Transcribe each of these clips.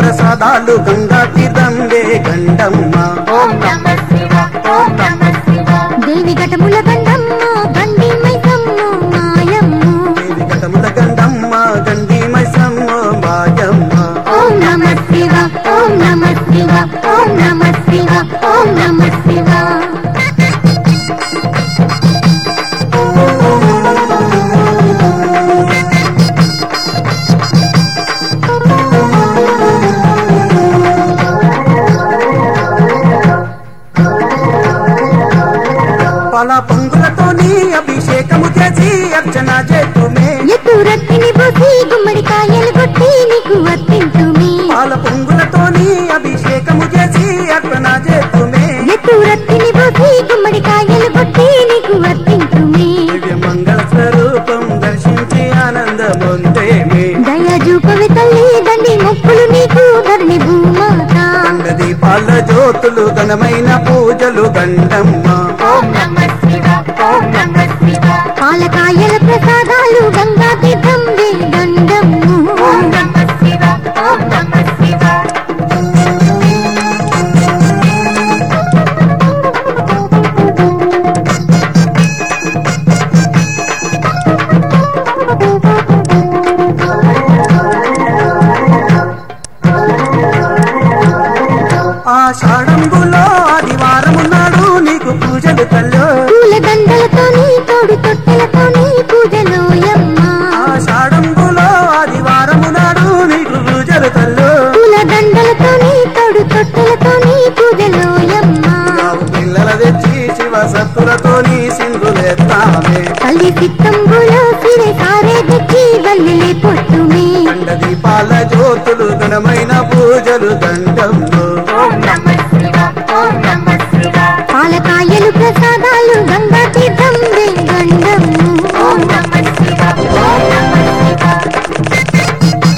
ప్రసాదాలు గంగా తీర్థంబే గండమ్మ ఓం నమ శివ ఓం నమ శివ దేవి ఘటముల గండమ్మ గండి మైసమ్మ మాయమ్మ దేవి ఘటముల గండమ్మ గండి మైసమ్మ మాయమ్మ ఓం నమ శివ ఓం నమ శివ ఓం నమ శివ ఓం నమ శివ పాల పొంగులతోని అభిషేకము చేసి అర్చన చేతుమే ఎత్తు రత్తిని పోసి గుమ్మడికాయలు కొట్టి నీకు వర్తించుమి పాల పొంగులతోని అభిషేకము చేసి అర్చన చేతుమే ఎత్తు రత్తిని పోసి గుమ్మడికాయలు కొట్టి నీకు వర్తించుమి దివ్య మంగళ స్వరూపం దర్శించి ఆనందముందేమి దయ చూపవి తల్లి దండి మొక్కులు నీకు ధరణి భూమాత గండ దీపాల జ్యోతులు ఘనమైన పూజలు గండమ్మ ఓం నమ శివ ఓం నమ శివ పాలకాయల ప్రసాదాలు గంగా తీర్థం గండము ఓం నమ శివ ఓం నమ శివ ఆషాఢంబులో ఆదివారం నాడు నీకు పూజలు తల్లో పూల దండలతోని తోడు తొట్టెలతోని పూజలోయమ్మ ఆషాఢంబులో ఆదివారం నాడు నీకు పూజలు తల్లో పూల దండలతోని తోడు తొట్టెలతోని పూజలోయమ్మ నావు పిల్లల తెచ్చి శివ సత్తులతోని సింధులేస్తామే తల్లి సిత్తంబులో సిరే సారే తెచ్చి బల్లెలే పొట్టుమే గండ దీపాల జ్యోతులు ఘనమైన పూజలు గండమ్మ ఓం నమ శివ ఓం నమ శివ పాలకాయలు ప్రసాదాలు గంగా తీర్థం గండము ఓం నమ శివ ఓం నమ శివ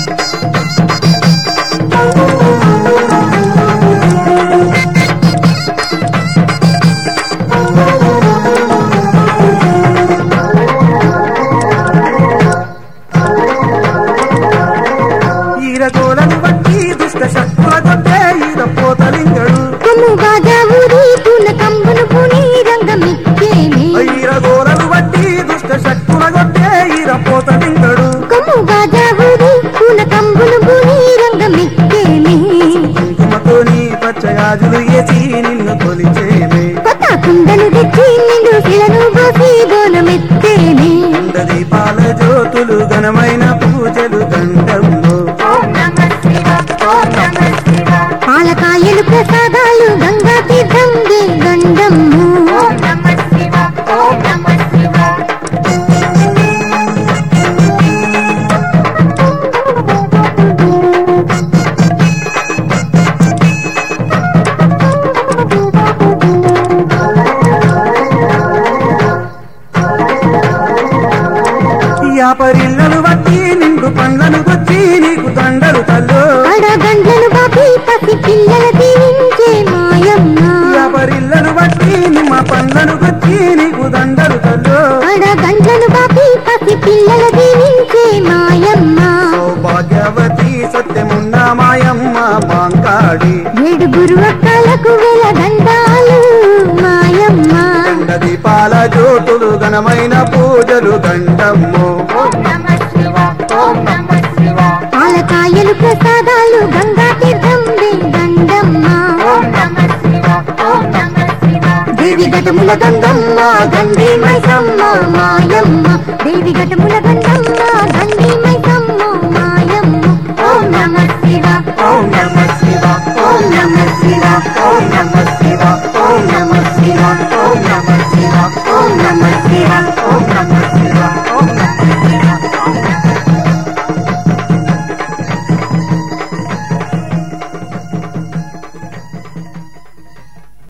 ఈరగోలను బట్టి దుష్ట శక్తుల కొట్టే ఈర పోతలింగడు కొమ్ము బాజా ఊరి పూల కంబును పూని రంగమిచ్చేమి ఈరగోలను బట్టి దుష్ట శక్తుల కొట్టే ఈర పోతలింగడు కొమ్ము బాజా ఊరి పూల కంబును పూని రంగమిచ్చేమి కుంకుమతోని పచ్చగాజులు వేసి నిన్ను కొలిచేమే కొత్త కుండలు తెచ్చి నిండు శిలను పోసి బోనమెత్తేమి గండ దీపాల జ్యోతులు ఘనమైన పూజలు గండమ్ము ఓం నమ శివ ఓం నమ శివ పాలకాయలు ప్రసాదాలు గంగా తీర్థం గండము ఓం నమ శివ ఓం నమ శివ యాపరిల్లలు బట్టి నిండు పండ్లను గుచ్చి నీకు దండలు తల్లు అడగండ్లను బాపి పసి పిల్లల దీవించే మాయమ్మ యాపరిల్లలు బట్టి నిమ్మ పండ్లను గుచ్చి నీకు దండలు తల్లు అడగండ్లను బాపి పసి పిల్లల దీవించే మాయమ్మ సౌభాగ్యవతి సత్యమున్న మాయమ్మ మాంకాడి ఏడుగురు అక్కలకు వెల దండాలు మాయమ్మ గండ దీపాల జ్యోతులు ఘనమైన పూజలు గండమ్ము ఓం నమ శివ ఓం నమ శివ పాలకాయలు ప్రసాదాలు గంగా తీర్థం గండమ్మ ఓం నమ శివ ఓం నమ శివ దేవి ఘటముల గంగమ్మ గండి మైసమ్మ మాయమ్మ దేవి ఘటముల గంగమ్మ గండి మైసమ్మ మాయమ్మ ఓం నమ శివ ఓం నమ శివ ఓం నమ శివ ఓం నమ శివ ఓం నమ శివ ఓం నమ శివ ఓం నమ శివ ఓం నమ శివ ఓం